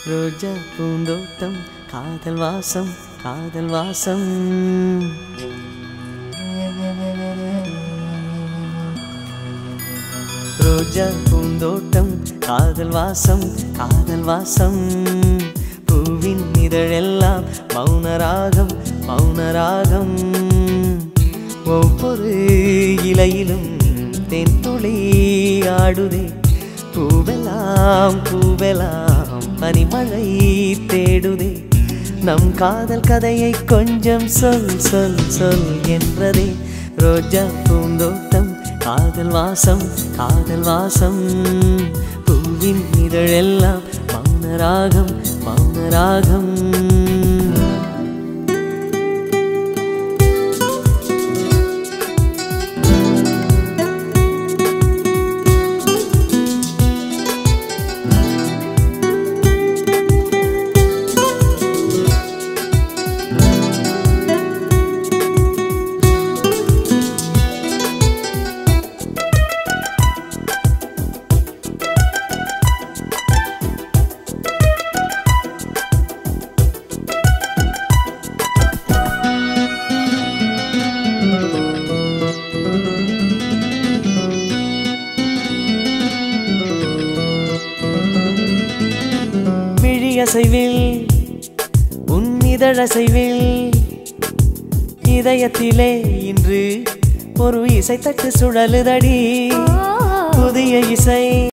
ரோஜா பூந்தோட்டம் காதல் வாசம் காதல் வாசம் ரோஜா பூந்தோட்டம் காதல் வாசம் காதல் வாசம் பூவின் இதழெல்லாம் மௌனராகம் மௌனராகம் ஒவ்வொரு இலையிலும் தென்துளி ஆடுதே பூவெல்லாம் பூவெல்லாம் பனிமழை தேடுதே நம் காதல் கதையை கொஞ்சம் சொல் சொல் சொல் என்றதே ரோஜா பூந்தோட்டம் காதல் வாசம் காதல் வாசம் பூவின் இதழெல்லாம் மௌனராகம் மௌனராகம் விழியசைவில் உன் இதழசைவில் இதயத்திலே இன்று ஒரு இசைத்தட்டு சுழலுதடி புதிய இசை